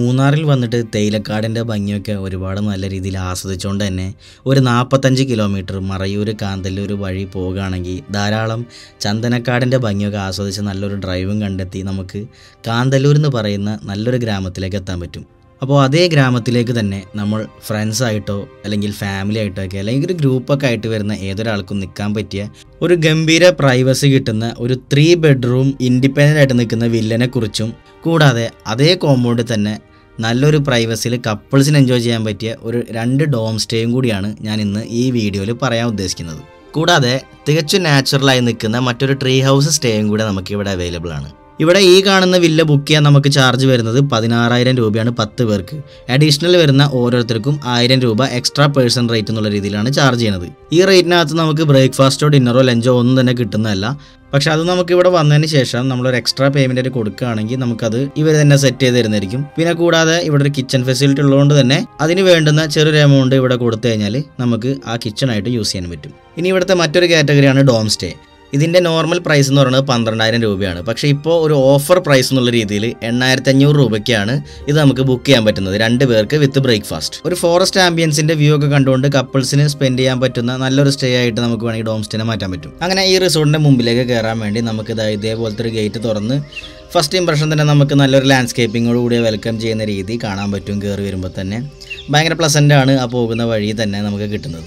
മൂന്നാറിൽ വന്നിട്ട് തേയിലക്കാടിൻ്റെ ഭംഗിയൊക്കെ ഒരുപാട് നല്ല രീതിയിൽ ആസ്വദിച്ചുകൊണ്ട് തന്നെ ഒരു നാൽപ്പത്തഞ്ച് കിലോമീറ്റർ മറയൂർ കാന്തല്ലൂർ വഴി പോവുകയാണെങ്കിൽ ധാരാളം ചന്ദനക്കാടിൻ്റെ ഭംഗിയൊക്കെ ആസ്വദിച്ച് നല്ലൊരു ഡ്രൈവും കണ്ടെത്തി നമുക്ക് കാന്തല്ലൂർ എന്ന് പറയുന്ന നല്ലൊരു ഗ്രാമത്തിലേക്ക് എത്താൻ പറ്റും അപ്പോൾ അതേ ഗ്രാമത്തിലേക്ക് തന്നെ നമ്മൾ ഫ്രണ്ട്സായിട്ടോ അല്ലെങ്കിൽ ഫാമിലി ആയിട്ടോ ഒക്കെ അല്ലെങ്കിൽ ഒരു ഗ്രൂപ്പൊക്കെ ആയിട്ട് വരുന്ന ഏതൊരാൾക്കും നിൽക്കാൻ പറ്റിയ ഒരു ഗംഭീര പ്രൈവസി കിട്ടുന്ന ഒരു ത്രീ ബെഡ്റൂം ഇൻഡിപെൻഡൻ്റ് ആയിട്ട് നിൽക്കുന്ന വില്ലനെ കുറിച്ചും കൂടാതെ അതേ കോമ്പൗണ്ടിൽ തന്നെ നല്ലൊരു പ്രൈവസിയിൽ കപ്പിൾസിന് എൻജോയ് ചെയ്യാൻ പറ്റിയ ഒരു രണ്ട് ഡോം സ്റ്റേയും കൂടിയാണ് ഞാൻ ഇന്ന് ഈ വീഡിയോയിൽ പറയാൻ ഉദ്ദേശിക്കുന്നത് കൂടാതെ തികച്ചും നാച്ചുറലായി നിൽക്കുന്ന മറ്റൊരു ട്രീ ഹൗസ് സ്റ്റേയും കൂടെ നമുക്ക് ഇവിടെ അവൈലബിൾ ആണ് ഇവിടെ ഈ കാണുന്ന വില്ല ബുക്ക് ചെയ്യാൻ നമുക്ക് ചാർജ് വരുന്നത് പതിനാറായിരം രൂപയാണ് പത്ത് പേർക്ക് അഡീഷണൽ വരുന്ന ഓരോരുത്തർക്കും ആയിരം രൂപ എക്സ്ട്രാ പേഴ്സൺ റേറ്റ് എന്നുള്ള രീതിയിലാണ് ചാർജ് ചെയ്യുന്നത് ഈ റേറ്റിനകത്ത് നമുക്ക് ബ്രേക്ക്ഫാസ്റ്റോ ഡിന്നറോ ലഞ്ചോ ഒന്നും തന്നെ കിട്ടുന്നതല്ല പക്ഷെ അത് നമുക്ക് ഇവിടെ വന്നതിന് ശേഷം നമ്മളൊരു എക്സ്ട്രാ പേയ്മെന്റ് കൊടുക്കുകയാണെങ്കിൽ നമുക്കത് ഇവർ തന്നെ സെറ്റ് ചെയ്ത് തരുന്നതായിരിക്കും പിന്നെ കൂടാതെ ഇവിടെ ഒരു കിച്ചൺ ഫെസിലിറ്റി ഉള്ളതുകൊണ്ട് തന്നെ അതിന് വേണ്ടുന്ന ചെറിയൊരു എമൗണ്ട് ഇവിടെ കൊടുത്തു കഴിഞ്ഞാൽ നമുക്ക് ആ കിച്ചണായിട്ട് യൂസ് ചെയ്യാൻ പറ്റും ഇനി ഇവിടുത്തെ മറ്റൊരു കാറ്റഗറിയാണ് ഡോം സ്റ്റേ ഇതിൻ്റെ നോർമൽ പ്രൈസ് എന്ന് പറയുന്നത് പന്ത്രണ്ടായിരം രൂപയാണ് പക്ഷേ ഇപ്പോൾ ഒരു ഓഫർ പ്രൈസ് എന്നുള്ള രീതിയിൽ എണ്ണായിരത്തി അഞ്ഞൂറ് രൂപയ്ക്കാണ് ഇത് നമുക്ക് ബുക്ക് ചെയ്യാൻ പറ്റുന്നത് രണ്ട് പേർക്ക് വിത്ത് ബ്രേക്ക്ഫാസ്റ്റ് ഒരു ഫോറസ്റ്റ് ആംബിയൻസിൻ്റെ വ്യൂ ഒക്കെ കണ്ടുകൊണ്ട് കപ്പിൾസിന് സ്പെൻഡ് ചെയ്യാൻ പറ്റുന്ന നല്ലൊരു സ്റ്റേ ആയിട്ട് നമുക്ക് വേണമെങ്കിൽ ഡോം സ്റ്റേനെ മാറ്റാൻ പറ്റും അങ്ങനെ ഈ റിസോർട്ടിൻ്റെ മുമ്പിലേക്ക് കയറാൻ വേണ്ടി നമുക്ക് ഇതാ ഇതേപോലത്തെ ഒരു ഗേറ്റ് തുറന്ന് ഫസ്റ്റ് ഇംപ്രഷൻ തന്നെ നമുക്ക് നല്ലൊരു ലാൻഡ്സ്കേപ്പിങ്ങോട് കൂടി വെൽക്കം ചെയ്യുന്ന രീതി കാണാൻ പറ്റും കയറി വരുമ്പോൾ തന്നെ ഭയങ്കര പ്ലസൻ്റ് ആണ് ആ പോകുന്ന വഴി തന്നെ നമുക്ക് കിട്ടുന്നത്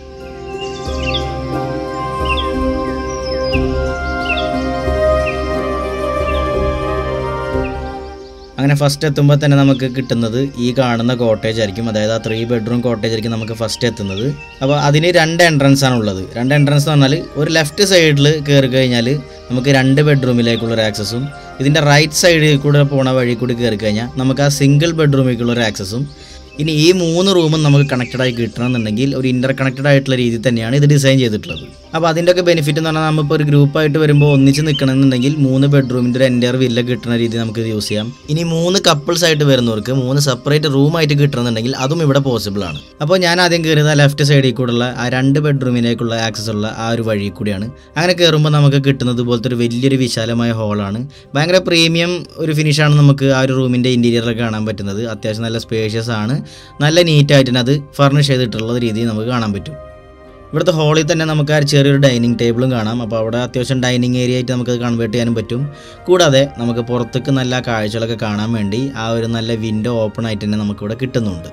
അങ്ങനെ ഫസ്റ്റ് എത്തുമ്പോൾ തന്നെ നമുക്ക് കിട്ടുന്നത് ഈ കാണുന്ന കോട്ടേജ് ആയിരിക്കും അതായത് ആ ത്രീ ബെഡ്റൂം കോട്ടേജ് ആയിരിക്കും നമുക്ക് ഫസ്റ്റ് എത്തുന്നത് അപ്പോൾ അതിന് രണ്ട് എൻട്രൻസ് ആണ് ഉള്ളത് രണ്ട് എൻട്രൻസ് എന്ന് പറഞ്ഞാൽ ഒരു ലെഫ്റ്റ് സൈഡിൽ കയറി കഴിഞ്ഞാൽ നമുക്ക് രണ്ട് ബെഡ്റൂമിലേക്കുള്ള ഒരു ആക്സസും ഇതിൻ്റെ റൈറ്റ് സൈഡിൽ കൂടെ പോണ വഴി കൂടി കയറി കഴിഞ്ഞാൽ നമുക്ക് ആ സിംഗിൾ ബെഡ്റൂമിലേക്കുള്ള ഒരു ആക്സസും ഇനി ഈ മൂന്ന് റൂമും നമുക്ക് കണക്റ്റഡ് ആയി കിട്ടണമെന്നുണ്ടെങ്കിൽ ഒരു ഇന്റർ കണക്റ്റഡ് ആയിട്ടുള്ള രീതിയിൽ തന്നെയാണ് ഇത് ഡിസൈൻ ചെയ്തിട്ടുള്ളത് അപ്പോൾ അതിൻ്റെ ഒക്കെ ബെനിഫിറ്റ് എന്ന് പറഞ്ഞാൽ നമ്മളിപ്പോൾ ഒരു ഗ്രൂപ്പായിട്ട് വരുമ്പോൾ ഒന്നിച്ച് നിൽക്കണമെന്നുണ്ടെങ്കിൽ മൂന്ന് ബെഡ്റൂമിൻ്റെ ഒരു എൻ്റർ വില്ല കിട്ടുന്ന രീതി നമുക്ക് ഇത് യൂസ് ചെയ്യാം ഇനി മൂന്ന് കപ്പിൾസ് ആയിട്ട് വരുന്നവർക്ക് മൂന്ന് സെപ്പറേറ്റ് റൂമായിട്ട് കിട്ടണമെന്നുണ്ടെങ്കിൽ അതും ഇവിടെ പോസിബിൾ ആണ് അപ്പോൾ ഞാൻ ആദ്യം കയറിയത് ആ ലെഫ്റ്റ് സൈഡിൽ കൂടെയുള്ള ആ രണ്ട് ബെഡ്റൂമിലേക്കുള്ള ആക്സസ് ഉള്ള ആ ഒരു വഴി കൂടിയാണ് അങ്ങനെ കയറുമ്പോൾ നമുക്ക് കിട്ടുന്നത് പോലത്തെ ഒരു വലിയൊരു വിശാലമായ ഹോളാണ് ഭയങ്കര പ്രീമിയം ഒരു ഫിനിഷാണ് നമുക്ക് ആ ഒരു റൂമിൻ്റെ ഇൻറ്റീരിയറിൽ കാണാൻ പറ്റുന്നത് അത്യാവശ്യം നല്ല സ്പേഷ്യസ് ആണ് നല്ല നീറ്റായിട്ട് തന്നെ അത് ഫർണിഷ് ചെയ്തിട്ടുള്ള രീതിയിൽ നമുക്ക് കാണാൻ പറ്റും ഇവിടുത്തെ ഹോളിൽ തന്നെ നമുക്ക് ആ ചെറിയൊരു ഡൈനിങ് ടേബിളും കാണാം അപ്പോൾ അവിടെ അത്യാവശ്യം ഡൈനിങ് ഏരിയ ആയിട്ട് നമുക്ക് കൺവേർട്ട് ചെയ്യാനും പറ്റും കൂടാതെ നമുക്ക് പുറത്തേക്ക് നല്ല കാഴ്ചകളൊക്കെ കാണാൻ വേണ്ടി ആ ഒരു നല്ല വിൻഡോ ഓപ്പൺ ആയിട്ട് തന്നെ നമുക്കിവിടെ കിട്ടുന്നുണ്ട്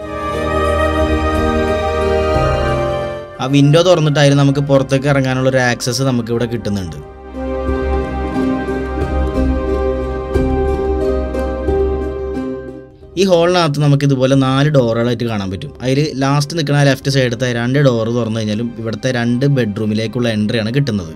ആ വിൻഡോ തുറന്നിട്ടായാലും നമുക്ക് പുറത്തേക്ക് ഇറങ്ങാനുള്ള ഒരു ആക്സസ് നമുക്കിവിടെ കിട്ടുന്നുണ്ട് ഈ ഹോളിനകത്ത് നമുക്ക് ഇതുപോലെ നാല് ഡോറുകളായിട്ട് കാണാൻ പറ്റും അതിൽ ലാസ്റ്റ് നിൽക്കുന്ന ലെഫ്റ്റ് സൈഡത്തെ രണ്ട് ഡോറ് തുറന്നു കഴിഞ്ഞാലും ഇവിടുത്തെ രണ്ട് ബെഡ്റൂമിലേക്കുള്ള എൻട്രിയാണ് കിട്ടുന്നത്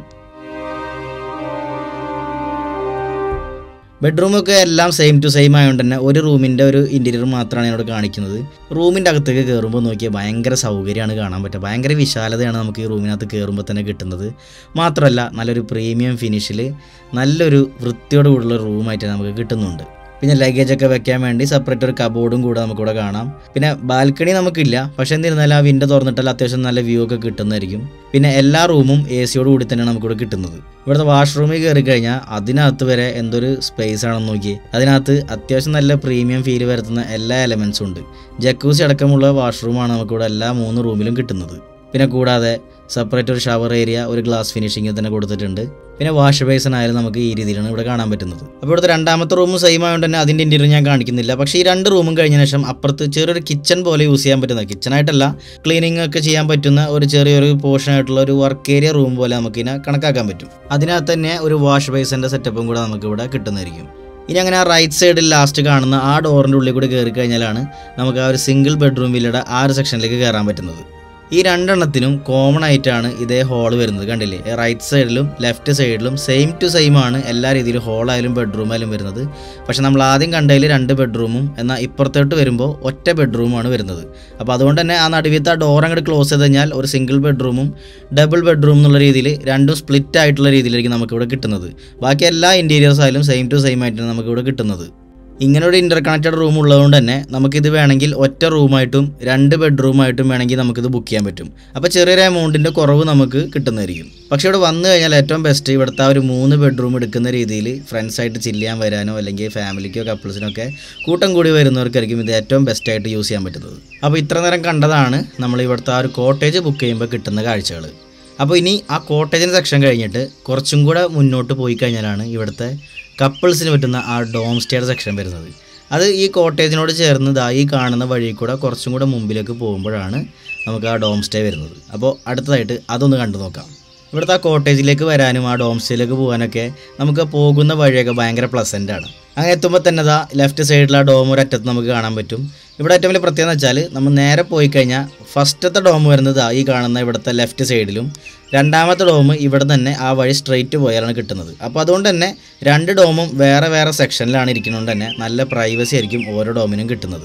ബെഡ്റൂമൊക്കെ എല്ലാം സെയിം ടു സെയിം ആയതുകൊണ്ട് തന്നെ ഒരു റൂമിൻ്റെ ഒരു ഇൻറ്റീരിയർ മാത്രമാണ് എന്നോട് കാണിക്കുന്നത് റൂമിൻ്റെ അകത്തേക്ക് കയറുമ്പോൾ നോക്കിയാൽ ഭയങ്കര സൗകര്യമാണ് കാണാൻ പറ്റുക ഭയങ്കര വിശാലതയാണ് നമുക്ക് ഈ റൂമിനകത്ത് കയറുമ്പോൾ തന്നെ കിട്ടുന്നത് മാത്രമല്ല നല്ലൊരു പ്രീമിയം ഫിനിഷിൽ നല്ലൊരു വൃത്തിയോട് കൂടുള്ള റൂമായിട്ട് നമുക്ക് കിട്ടുന്നുണ്ട് പിന്നെ ലഗേജ് ഒക്കെ വെക്കാൻ വേണ്ടി സെപ്പറേറ്റ് ഒരു കബോർഡും കൂടെ നമുക്കിവിടെ കാണാം പിന്നെ ബാൽക്കണി നമുക്കില്ല പക്ഷെ എന്നിരുന്നാലും ആ വിൻഡോ തുറന്നിട്ടാൽ അത്യാവശ്യം നല്ല വ്യൂ ഒക്കെ കിട്ടുന്നതായിരിക്കും പിന്നെ എല്ലാ റൂമും എ സിയോട് കൂടി തന്നെയാണ് നമുക്കിവിടെ കിട്ടുന്നത് ഇവിടുത്തെ വാഷ്റൂമിൽ കയറി കഴിഞ്ഞാൽ അതിനകത്ത് വരെ എന്തൊരു സ്പേസ് ആണെന്ന് നോക്കി അതിനകത്ത് അത്യാവശ്യം നല്ല പ്രീമിയം ഫീൽ വരുത്തുന്ന എല്ലാ എലമെൻസും ഉണ്ട് ജക്കൂസി അടക്കമുള്ള വാഷ്റൂമാണ് നമുക്കിവിടെ എല്ലാ മൂന്ന് റൂമിലും കിട്ടുന്നത് പിന്നെ കൂടാതെ സെപ്പറേറ്റ് ഒരു ഷവർ ഏരിയ ഒരു ഗ്ലാസ് ഫിനിഷിംഗ് തന്നെ കൊടുത്തിട്ടുണ്ട് പിന്നെ വാഷ് ബേസൺ ആയാലും നമുക്ക് ഈ രീതിയിലാണ് ഇവിടെ കാണാൻ പറ്റുന്നത് അപ്പോൾ ഇവിടുത്തെ രണ്ടാമത്തെ റൂം സെയിം ആയതുകൊണ്ട് തന്നെ അതിൻ്റെ ഇൻറ്റീരിയർ ഞാൻ കാണിക്കുന്നില്ല പക്ഷേ ഈ രണ്ട് റൂമും കഴിഞ്ഞ ശേഷം അപ്പുറത്ത് ചെറിയൊരു കിച്ചൺ പോലെ യൂസ് ചെയ്യാൻ പറ്റുന്ന കിച്ചണായിട്ടല്ല ക്ലീനിങ് ഒക്കെ ചെയ്യാൻ പറ്റുന്ന ഒരു ചെറിയൊരു പോർഷൻ ആയിട്ടുള്ള ഒരു വർക്ക് ഏരിയ റൂം പോലെ നമുക്ക് ഇതിനെ കണക്കാക്കാൻ പറ്റും അതിനകത്ത് തന്നെ ഒരു വാഷ് ബേസിൻ്റെ സെറ്റപ്പും കൂടെ നമുക്ക് ഇവിടെ കിട്ടുന്നതായിരിക്കും ഇനി അങ്ങനെ ആ റൈറ്റ് സൈഡിൽ ലാസ്റ്റ് കാണുന്ന ആ ഡോറിൻ്റെ ഉള്ളിൽ കൂടി കയറി കഴിഞ്ഞാലാണ് നമുക്ക് ആ ഒരു സിംഗിൾ ബെഡ്റൂം വില്ലയുടെ ആ ഒരു സെക്ഷനിലേക്ക് കയറാൻ പറ്റുന്നത് ഈ രണ്ടെണ്ണത്തിനും കോമൺ ആയിട്ടാണ് ഇതേ ഹോൾ വരുന്നത് കണ്ടില്ലേ റൈറ്റ് സൈഡിലും ലെഫ്റ്റ് സൈഡിലും സെയിം ടു സെയിം ആണ് എല്ലാ രീതിയിലും ഹോളായാലും ബെഡ്റൂം ആയാലും വരുന്നത് പക്ഷെ നമ്മൾ ആദ്യം കണ്ടതിൽ രണ്ട് ബെഡ്റൂമും എന്നാൽ ഇപ്പുറത്തോട്ട് വരുമ്പോൾ ഒറ്റ ബെഡ്റൂമാണ് വരുന്നത് അപ്പോൾ അതുകൊണ്ട് തന്നെ ആ നടുവിലത്തെ ആ ഡോർ അങ്ങോട്ട് ക്ലോസ് ചെയ്ത് കഴിഞ്ഞാൽ ഒരു സിംഗിൾ ബെഡ്റൂമും ഡബിൾ ബെഡ്റൂം എന്നുള്ള രീതിയിൽ രണ്ടും സ്പ്ലിറ്റ് ആയിട്ടുള്ള രീതിയിലായിരിക്കും നമുക്കിവിടെ കിട്ടുന്നത് ബാക്കി എല്ലാ ഇൻറ്റീരിയേഴ്സ് ആയാലും സെയിം ടു സെയിം ആയിട്ടാണ് നമുക്കിവിടെ കിട്ടുന്നത് ഇങ്ങനെ ഒരു ഇൻ്റർ കണക്റ്റഡ് റൂം ഉള്ളതുകൊണ്ട് തന്നെ നമുക്കിത് വേണമെങ്കിൽ ഒറ്റ റൂമായിട്ടും രണ്ട് ബെഡ്റൂമായിട്ടും വേണമെങ്കിൽ നമുക്കിത് ബുക്ക് ചെയ്യാൻ പറ്റും അപ്പോൾ ചെറിയൊരു എമൗണ്ടിൻ്റെ കുറവ് നമുക്ക് കിട്ടുന്നതായിരിക്കും പക്ഷേ ഇവിടെ വന്നു കഴിഞ്ഞാൽ ഏറ്റവും ബെസ്റ്റ് ഇവിടുത്തെ ആ ഒരു മൂന്ന് ബെഡ്റൂം എടുക്കുന്ന രീതിയിൽ ഫ്രണ്ട്സായിട്ട് ചില്ല് ചെയ്യാൻ വരാനോ അല്ലെങ്കിൽ ഫാമിലിക്കോ കപ്പിൾസിനോ ഒക്കെ കൂട്ടം കൂടി വരുന്നവർക്കായിരിക്കും ഇത് ഏറ്റവും ബെസ്റ്റായിട്ട് യൂസ് ചെയ്യാൻ പറ്റുന്നത് അപ്പോൾ ഇത്ര നേരം കണ്ടതാണ് നമ്മൾ ഇവിടുത്തെ ആ ഒരു കോട്ടേജ് ബുക്ക് ചെയ്യുമ്പോൾ കിട്ടുന്ന കാഴ്ചകൾ അപ്പോൾ ഇനി ആ കോട്ടേജിൻ്റെ സെക്ഷൻ കഴിഞ്ഞിട്ട് കുറച്ചും കൂടെ മുന്നോട്ട് പോയി കഴിഞ്ഞാലാണ് ഇവിടുത്തെ കപ്പിൾസിന് പറ്റുന്ന ആ ഡോം സ്റ്റേയുടെ സെക്ഷൻ വരുന്നത് അത് ഈ കോട്ടേജിനോട് ചേർന്ന് ദാ ഈ കാണുന്ന വഴി കൂടെ കുറച്ചും കൂടെ മുമ്പിലേക്ക് പോകുമ്പോഴാണ് നമുക്ക് ആ ഡോം സ്റ്റേ വരുന്നത് അപ്പോൾ അടുത്തതായിട്ട് അതൊന്ന് കണ്ടു നോക്കാം ഇവിടുത്തെ ആ കോട്ടേജിലേക്ക് വരാനും ആ ഡോം സ്റ്റേയിലേക്ക് പോകാനൊക്കെ നമുക്ക് പോകുന്ന വഴിയൊക്കെ ഭയങ്കര പ്ലസൻ്റ് ആണ് അങ്ങനെ എത്തുമ്പോൾ തന്നെ ദാ ലെഫ്റ്റ് സൈഡിൽ ആ ഡോം ഒരു അറ്റത്ത് നമുക്ക് കാണാൻ പറ്റും ഇവിടെ ഏറ്റവും വലിയ പ്രത്യേകത എന്ന് വെച്ചാൽ നമ്മൾ നേരെ പോയി കഴിഞ്ഞാൽ ഫസ്റ്റത്തെ ഡോം വരുന്നത് ദാ ഈ കാണുന്ന ഇവിടുത്തെ ലെഫ്റ്റ് സൈഡിലും രണ്ടാമത്തെ ഡോം ഇവിടെ തന്നെ ആ വഴി സ്ട്രെയിറ്റ് പോയാലാണ് കിട്ടുന്നത് അപ്പോൾ അതുകൊണ്ട് തന്നെ രണ്ട് ഡോമും വേറെ വേറെ സെക്ഷനിലാണ് ഇരിക്കുന്നതുകൊണ്ട് തന്നെ നല്ല പ്രൈവസി ആയിരിക്കും ഓരോ ഡോമിനും കിട്ടുന്നത്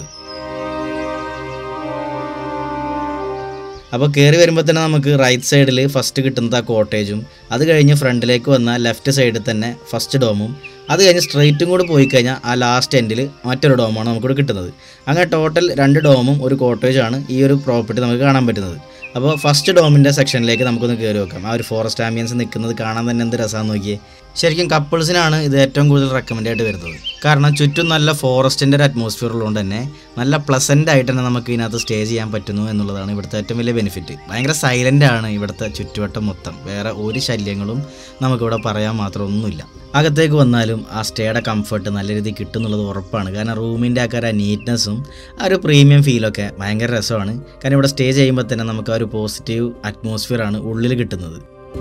അപ്പോൾ കയറി വരുമ്പോൾ തന്നെ നമുക്ക് റൈറ്റ് സൈഡിൽ ഫസ്റ്റ് കിട്ടുന്നത് ആ കോട്ടേജും അത് കഴിഞ്ഞ് ഫ്രണ്ടിലേക്ക് വന്ന ലെഫ്റ്റ് സൈഡിൽ തന്നെ ഫസ്റ്റ് ഡോമും അത് കഴിഞ്ഞ് സ്ട്രെയിറ്റും കൂടി പോയി കഴിഞ്ഞാൽ ആ ലാസ്റ്റ് എൻഡിൽ മറ്റൊരു ഡോമാണ് നമുക്കിവിടെ കിട്ടുന്നത് അങ്ങനെ ടോട്ടൽ രണ്ട് ഡോമും ഒരു കോട്ടേജാണ് ഈ ഒരു പ്രോപ്പർട്ടി നമുക്ക് കാണാൻ പറ്റുന്നത് അപ്പോൾ ഫസ്റ്റ് ഡോമിൻ്റെ സെക്ഷനിലേക്ക് നമുക്കൊന്ന് കയറി വെക്കാം ആ ഒരു ഫോറസ്റ്റ് ആംബിയൻസ് നിൽക്കുന്നത് കാണാൻ തന്നെ എന്ത് രസമാണെന്ന് നോക്കിയേ ശരിക്കും കപ്പിൾസിനാണ് ഇത് ഏറ്റവും കൂടുതൽ റെക്കമെൻഡ് ആയിട്ട് വരുന്നത് കാരണം ചുറ്റും നല്ല ഫോറസ്റ്റിൻ്റെ ഒരു അറ്റ്മോസ്ഫിയർ ഉള്ളതുകൊണ്ട് തന്നെ നല്ല പ്ലസൻ്റ് ആയിട്ട് തന്നെ നമുക്ക് ഇതിനകത്ത് സ്റ്റേ ചെയ്യാൻ പറ്റുന്നു എന്നുള്ളതാണ് ഇവിടുത്തെ ഏറ്റവും വലിയ ബെനിഫിറ്റ് ഭയങ്കര സൈലൻ്റ് ആണ് ഇവിടുത്തെ ചുറ്റുവട്ടം മൊത്തം വേറെ ഒരു ശല്യങ്ങളും നമുക്കിവിടെ പറയാൻ മാത്രം ഒന്നുമില്ല അകത്തേക്ക് വന്നാലും ആ സ്റ്റേയുടെ കംഫർട്ട് നല്ല രീതിയിൽ കിട്ടും എന്നുള്ളത് ഉറപ്പാണ് കാരണം റൂമിൻ്റെ ഒക്കെ ഒരു നീറ്റ്നെസ്സും ആ ഒരു പ്രീമിയം ഫീലൊക്കെ ഭയങ്കര രസമാണ് കാരണം ഇവിടെ സ്റ്റേ ചെയ്യുമ്പോൾ തന്നെ നമുക്ക് ആ ഒരു പോസിറ്റീവ് അറ്റ്മോസ്ഫിയറാണ് ഉള്ളിൽ കിട്ടുന്നത്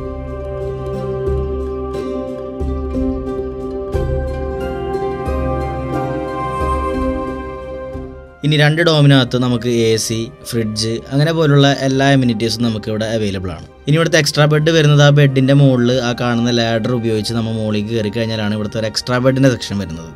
ഇനി രണ്ട് ഡോമിനകത്ത് നമുക്ക് എ സി ഫ്രിഡ്ജ് അങ്ങനെ പോലുള്ള എല്ലാ എമ്യൂണിറ്റീസും നമുക്ക് ഇവിടെ അവൈലബിൾ ആണ് ഇനി ഇവിടുത്തെ എക്സ്ട്രാ ബെഡ് വരുന്നത് ആ ബെഡിൻ്റെ മുകളിൽ ആ കാണുന്ന ലാഡർ ഉപയോഗിച്ച് നമ്മൾ മുകളിലേക്ക് കയറി കഴിഞ്ഞാലാണ് ഇവിടുത്തെ ഒരു എക്സ്ട്രാ ബെഡിൻ്റെ സെക്ഷൻ വരുന്നത്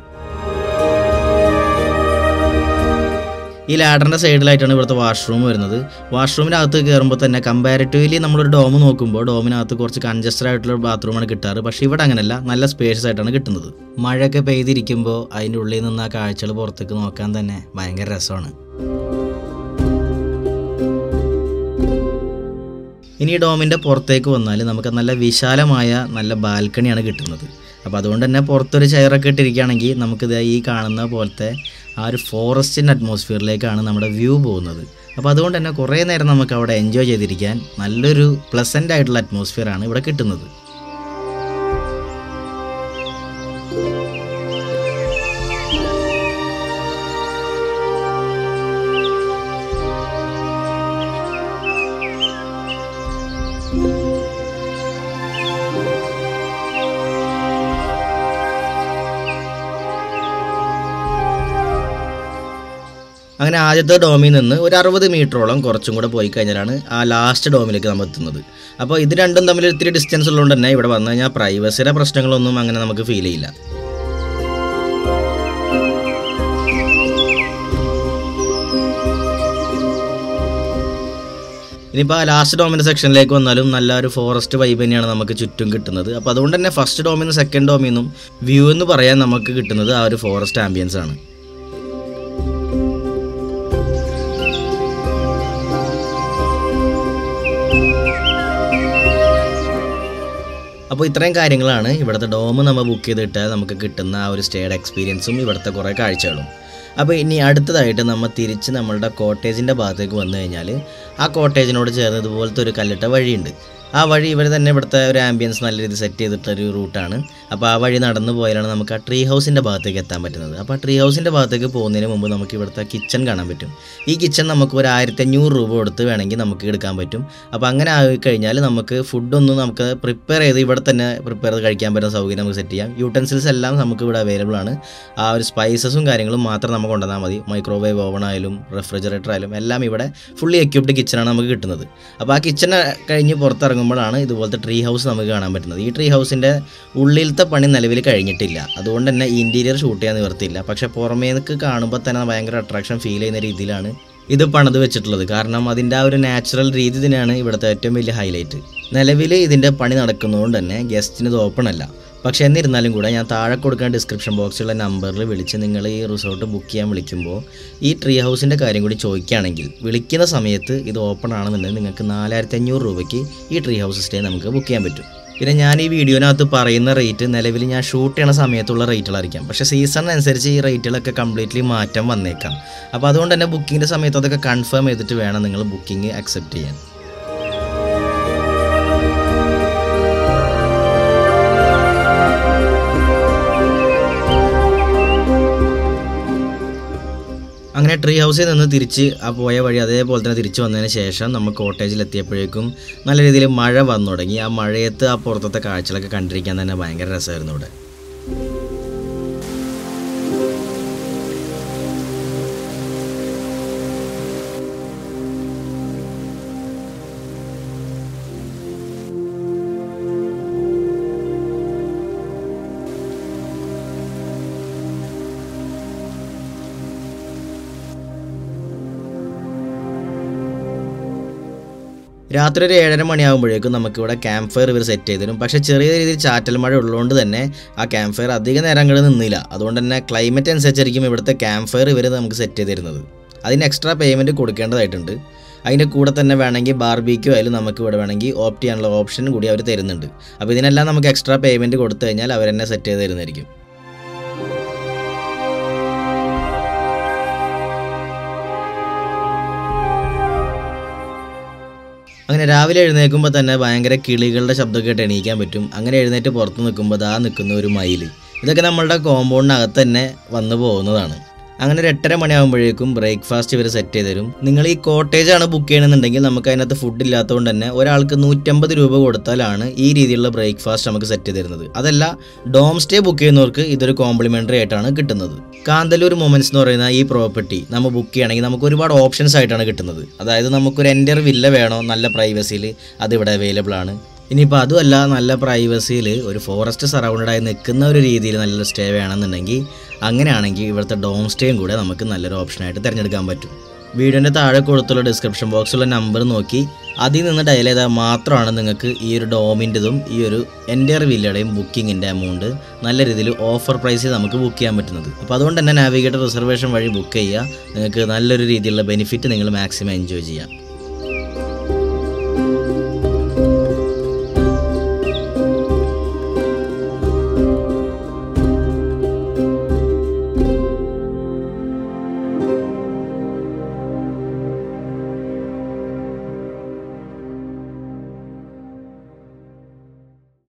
ഈ ലാഡറിൻ്റെ സൈഡിലായിട്ടാണ് ഇവിടുത്തെ വാഷ്റൂം വരുന്നത് വാഷ്റൂമിനകത്ത് കയറുമ്പോൾ തന്നെ കമ്പാരിറ്റീവ്ലി നമ്മളൊരു ഡോം നോക്കുമ്പോൾ ഡോമിനകത്ത് കുറച്ച് കൺജസ്റ്റഡ് ആയിട്ടുള്ള ബാത്റൂമാണ് കിട്ടാറ് പക്ഷേ ഇവിടെ അങ്ങനെയല്ല നല്ല സ്പേഷ്യസ് ആയിട്ടാണ് കിട്ടുന്നത് മഴയൊക്കെ പെയ്തിരിക്കുമ്പോൾ അതിൻ്റെ ഉള്ളിൽ നിന്ന് ആ കാഴ്ചകൾ പുറത്തേക്ക് നോക്കാൻ തന്നെ ഭയങ്കര രസമാണ് ഇനി ഈ ഡോമിൻ്റെ പുറത്തേക്ക് വന്നാൽ നമുക്ക് നല്ല വിശാലമായ നല്ല ബാൽക്കണിയാണ് കിട്ടുന്നത് അപ്പോൾ അതുകൊണ്ട് തന്നെ പുറത്തൊരു ചെയറൊക്കെ ഇട്ടിരിക്കുകയാണെങ്കിൽ നമുക്കിത് ഈ കാണുന്ന പോലത്തെ ആ ഒരു ഫോറസ്റ്റിൻ്റെ അറ്റ്മോസ്ഫിയറിലേക്കാണ് നമ്മുടെ വ്യൂ പോകുന്നത് അപ്പോൾ അതുകൊണ്ട് തന്നെ കുറേ നേരം നമുക്ക് അവിടെ എൻജോയ് ചെയ്തിരിക്കാൻ നല്ലൊരു പ്ലസൻ്റ് ആയിട്ടുള്ള അറ്റ്മോസ്ഫിയറാണ് ഇവിടെ കിട്ടുന്നത് അങ്ങനെ ആദ്യത്തെ ഡോമിൽ നിന്ന് ഒരു അറുപത് മീറ്ററോളം കുറച്ചും കൂടെ പോയി കഴിഞ്ഞാലാണ് ആ ലാസ്റ്റ് ഡോമിലേക്ക് നമ്മൾ എത്തുന്നത് അപ്പോൾ ഇത് രണ്ടും തമ്മിൽ ഇത്തിരി ഡിസ്റ്റൻസ് ഉള്ളതുകൊണ്ട് തന്നെ ഇവിടെ വന്നു കഴിഞ്ഞാൽ പ്രൈവസിയുടെ പ്രശ്നങ്ങളൊന്നും അങ്ങനെ നമുക്ക് ഫീൽ ചെയ്യില്ല ഇനിയിപ്പോൾ ആ ലാസ്റ്റ് ഡോമിൻ്റെ സെക്ഷനിലേക്ക് വന്നാലും നല്ല ഒരു ഫോറസ്റ്റ് വൈബ് തന്നെയാണ് നമുക്ക് ചുറ്റും കിട്ടുന്നത് അപ്പോൾ അതുകൊണ്ട് തന്നെ ഫസ്റ്റ് ഡോമിൽ നിന്ന് സെക്കൻഡ് ഡോമിൽ നിന്നും വ്യൂ എന്ന് പറയാൻ നമുക്ക് കിട്ടുന്നത് ആ ഒരു ഫോറസ്റ്റ് ആംബിയൻസ് ആണ് അപ്പോൾ ഇത്രയും കാര്യങ്ങളാണ് ഇവിടുത്തെ ഡോം നമ്മൾ ബുക്ക് ചെയ്തിട്ട് നമുക്ക് കിട്ടുന്ന ആ ഒരു സ്റ്റേയുടെ എക്സ്പീരിയൻസും ഇവിടുത്തെ കുറേ കാഴ്ചകളും അപ്പോൾ ഇനി അടുത്തതായിട്ട് നമ്മൾ തിരിച്ച് നമ്മളുടെ കോട്ടേജിൻ്റെ ഭാഗത്തേക്ക് വന്നു കഴിഞ്ഞാൽ ആ കോട്ടേജിനോട് ചേർന്ന് ഇതുപോലത്തെ ഒരു കല്ലിട്ട വഴിയുണ്ട് ആ വഴി ഇവർ തന്നെ ഇവിടുത്തെ ഒരു ആംബിയൻസ് നല്ല രീതിയിൽ സെറ്റ് ചെയ്തിട്ടൊരു റൂട്ടാണ് അപ്പോൾ ആ വഴി നടന്നു പോയാലാണ് നമുക്ക് ആ ട്രീ ഹൗസിൻ്റെ ഭാഗത്തേക്ക് എത്താൻ പറ്റുന്നത് അപ്പോൾ ആ ട്രീ ഹൗസിൻ്റെ ഭാഗത്തേക്ക് പോകുന്നതിന് മുമ്പ് നമുക്ക് ഇവിടുത്തെ കിച്ചൺ കാണാൻ പറ്റും ഈ കിച്ചൺ നമുക്ക് ഒരു ആയിരത്തി അഞ്ഞൂറ് രൂപ കൊടുത്ത് വേണമെങ്കിൽ നമുക്ക് എടുക്കാൻ പറ്റും അപ്പോൾ അങ്ങനെ ആയി കഴിഞ്ഞാൽ നമുക്ക് ഫുഡൊന്നും നമുക്ക് പ്രിപ്പയർ ചെയ്ത് ഇവിടെ തന്നെ പ്രിപ്പയർ ചെയ്ത് കഴിക്കാൻ പറ്റുന്ന സൗകര്യം നമുക്ക് സെറ്റ് ചെയ്യാം യൂട്ടൻസിൽസ് എല്ലാം നമുക്ക് ഇവിടെ അവൈലബിൾ ആണ് ആ ഒരു സ്പൈസസും കാര്യങ്ങളും മാത്രം നമുക്ക് കൊണ്ടുവന്നാൽ മതി മൈക്രോവേവ് ഓവൺ ആയാലും റെഫ്രിജറേറ്റർ ആയാലും എല്ലാം ഇവിടെ ഫുള്ളി എക്യുപ്ഡ് കിച്ചണാണ് നമുക്ക് കിട്ടുന്നത് അപ്പോൾ ആ കിച്ചൺ കഴിഞ്ഞ് പുറത്തിറങ്ങുമ്പോഴാണ് ഇതുപോലത്തെ ട്രീ ഹൗസ് നമുക്ക് കാണാൻ പറ്റുന്നത് ഈ ട്രീ ഹൗസിൻ്റെ ഉള്ളിലത്തെ പണി നിലവിൽ കഴിഞ്ഞിട്ടില്ല അതുകൊണ്ട് തന്നെ ഇൻറ്റീരിയർ ഷൂട്ട് ചെയ്യാൻ നിവർത്തിയില്ല പക്ഷേ പുറമേക്ക് കാണുമ്പോൾ തന്നെ ഭയങ്കര അട്രാക്ഷൻ ഫീൽ ചെയ്യുന്ന രീതിയിലാണ് ഇത് പണിത് വെച്ചിട്ടുള്ളത് കാരണം അതിൻ്റെ ആ ഒരു നാച്ചുറൽ രീതി തന്നെയാണ് ഇവിടുത്തെ ഏറ്റവും വലിയ ഹൈലൈറ്റ് നിലവിൽ ഇതിൻ്റെ പണി നടക്കുന്നതുകൊണ്ട് തന്നെ ഗസ്റ്റിന് ഇത് ഓപ്പൺ അല്ല പക്ഷേ എന്നിരുന്നാലും കൂടെ ഞാൻ താഴെ കൊടുക്കുന്ന ഡിസ്ക്രിപ്ഷൻ ബോക്സിലുള്ള നമ്പറിൽ വിളിച്ച് നിങ്ങൾ ഈ റിസോർട്ട് ബുക്ക് ചെയ്യാൻ വിളിക്കുമ്പോൾ ഈ ട്രീ ഹൗസിൻ്റെ കാര്യം കൂടി ചോദിക്കുകയാണെങ്കിൽ വിളിക്കുന്ന സമയത്ത് ഇത് ഓപ്പൺ ആണെന്നുണ്ടെങ്കിൽ നിങ്ങൾക്ക് നാലായിരത്തി അഞ്ഞൂറ് രൂപയ്ക്ക് ഈ ട്രീ ഹൗസ് സ്റ്റേ നമുക്ക് ബുക്ക് ചെയ്യാൻ പറ്റും പിന്നെ ഞാൻ ഈ വീഡിയോനകത്ത് പറയുന്ന റേറ്റ് നിലവിൽ ഞാൻ ഷൂട്ട് ചെയ്യണ സമയത്തുള്ള റേറ്റുകളായിരിക്കാം പക്ഷേ സീസണിനനുസരിച്ച് ഈ റേറ്റുകളൊക്കെ കംപ്ലീറ്റ്ലി മാറ്റം വന്നേക്കാം അപ്പോൾ അതുകൊണ്ട് തന്നെ ബുക്കിങ്ങിൻ്റെ സമയത്ത് അതൊക്കെ കൺഫേം ചെയ്തിട്ട് വേണം നിങ്ങൾ ബുക്കിംഗ് അക്സെപ്റ്റ് ചെയ്യാൻ അങ്ങനെ ട്രീ ഹൗസിൽ നിന്ന് തിരിച്ച് ആ പോയ വഴി അതേപോലെ തന്നെ തിരിച്ചു വന്നതിന് ശേഷം നമ്മൾ കോട്ടേജിൽ എത്തിയപ്പോഴേക്കും നല്ല രീതിയിൽ മഴ വന്നു തുടങ്ങി ആ മഴയത്ത് ആ പുറത്തത്തെ കാഴ്ചകളൊക്കെ കണ്ടിരിക്കാൻ തന്നെ ഭയങ്കര രസമായിരുന്നു ഇവിടെ രാത്രി ഒരു ഏഴര മണിയാകുമ്പോഴേക്കും നമുക്കിവിടെ ക്യാമ്പ് ഫയർ ഇവർ സെറ്റ് ചെയ്ത് തരും പക്ഷേ ചെറിയ രീതിയിൽ ചാറ്റൽ മഴ ഉള്ളതുകൊണ്ട് തന്നെ ആ ക്യാമ്പ് ഫയർ അധിക നേരം അങ്ങോട്ട് നിന്നില്ല അതുകൊണ്ട് തന്നെ ക്ലൈമറ്റ് അനുസരിച്ചായിരിക്കും ഇവിടുത്തെ ക്യാമ്പ് ഫയർ ഇവർ നമുക്ക് സെറ്റ് ചെയ്ത് തരുന്നത് അതിന് എക്സ്ട്രാ പേയ്മെൻറ്റ് കൊടുക്കേണ്ടതായിട്ടുണ്ട് അതിൻ്റെ കൂടെ തന്നെ വേണമെങ്കിൽ ബാർബിക്യോ ആയാലും നമുക്ക് ഇവിടെ വേണമെങ്കിൽ ഓപ്റ്റ് ചെയ്യാനുള്ള ഓപ്ഷൻ കൂടി അവർ തരുന്നുണ്ട് അപ്പോൾ ഇതിനെല്ലാം നമുക്ക് എക്സ്ട്രാ പേയ്മെൻറ്റ് കൊടുത്തു കഴിഞ്ഞാൽ അവർ തന്നെ സെറ്റ് ചെയ്ത് തരുന്നതായിരിക്കും അങ്ങനെ രാവിലെ എഴുന്നേൽക്കുമ്പോൾ തന്നെ ഭയങ്കര കിളികളുടെ ശബ്ദമൊക്കെ കേട്ട് എണീക്കാൻ പറ്റും അങ്ങനെ എഴുന്നേറ്റ് പുറത്ത് നിൽക്കുമ്പോൾ ദാ നിൽക്കുന്ന ഒരു മയിൽ ഇതൊക്കെ നമ്മളുടെ കോമ്പൗണ്ടിനകത്ത് തന്നെ വന്നു പോകുന്നതാണ് അങ്ങനെ ഒരു എട്ടര മണിയാകുമ്പോഴേക്കും ബ്രേക്ക്ഫാസ്റ്റ് ഇവർ സെറ്റ് ചെയ്ത് തരും നിങ്ങൾ ഈ കോട്ടേജ് ആണ് ബുക്ക് ചെയ്യണമെന്നുണ്ടെങ്കിൽ നമുക്ക് അതിനകത്ത് ഫുഡ് ഇല്ലാത്തതുകൊണ്ട് തന്നെ ഒരാൾക്ക് നൂറ്റമ്പത് രൂപ കൊടുത്താലാണ് ഈ രീതിയിലുള്ള ബ്രേക്ക്ഫാസ്റ്റ് നമുക്ക് സെറ്റ് ചെയ്ത് തരുന്നത് അതല്ല ഡോം സ്റ്റേ ബുക്ക് ചെയ്യുന്നവർക്ക് ഇതൊരു കോംപ്ലിമെൻ്ററി ആയിട്ടാണ് കിട്ടുന്നത് കാന്തല്ലൂർ മൊമെന്റ്സ് എന്ന് പറയുന്ന ഈ പ്രോപ്പർട്ടി നമ്മൾ ബുക്ക് ചെയ്യണമെങ്കിൽ നമുക്ക് ഒരുപാട് ഓപ്ഷൻസ് ആയിട്ടാണ് കിട്ടുന്നത് അതായത് നമുക്കൊരു എൻ്റർ വില്ല വേണോ നല്ല പ്രൈവസിയിൽ അതിവിടെ അവൈലബിൾ ആണ് ഇനിയിപ്പോൾ അതുമല്ല നല്ല പ്രൈവസിയിൽ ഒരു ഫോറസ്റ്റ് സറൗണ്ടഡ് ആയി നിൽക്കുന്ന ഒരു രീതിയിൽ നല്ലൊരു സ്റ്റേ വേണമെന്നുണ്ടെങ്കിൽ അങ്ങനെയാണെങ്കിൽ ഇവിടുത്തെ ഡോം സ്റ്റേയും കൂടെ നമുക്ക് നല്ലൊരു ഓപ്ഷനായിട്ട് തിരഞ്ഞെടുക്കാൻ പറ്റും വീഡിയോൻ്റെ താഴെ കൊടുത്തുള്ള ഡിസ്ക്രിപ്ഷൻ ബോക്സിലുള്ള നമ്പർ നോക്കി അതിൽ നിന്ന് ഡയൽ ചെയ്താൽ മാത്രമാണ് നിങ്ങൾക്ക് ഈ ഒരു ഡോമിൻ്റെതും ഈ ഒരു എൻ്റെ വില്ലയുടെയും ബുക്കിങ്ങിൻ്റെ എമൗണ്ട് നല്ല രീതിയിൽ ഓഫർ പ്രൈസിൽ നമുക്ക് ബുക്ക് ചെയ്യാൻ പറ്റുന്നത് അപ്പോൾ അതുകൊണ്ട് തന്നെ നാവിഗേറ്റർ റിസർവേഷൻ വഴി ബുക്ക് ചെയ്യുക നിങ്ങൾക്ക് നല്ലൊരു രീതിയിലുള്ള ബെനിഫിറ്റ് നിങ്ങൾ മാക്സിമം എൻജോയ് ചെയ്യാം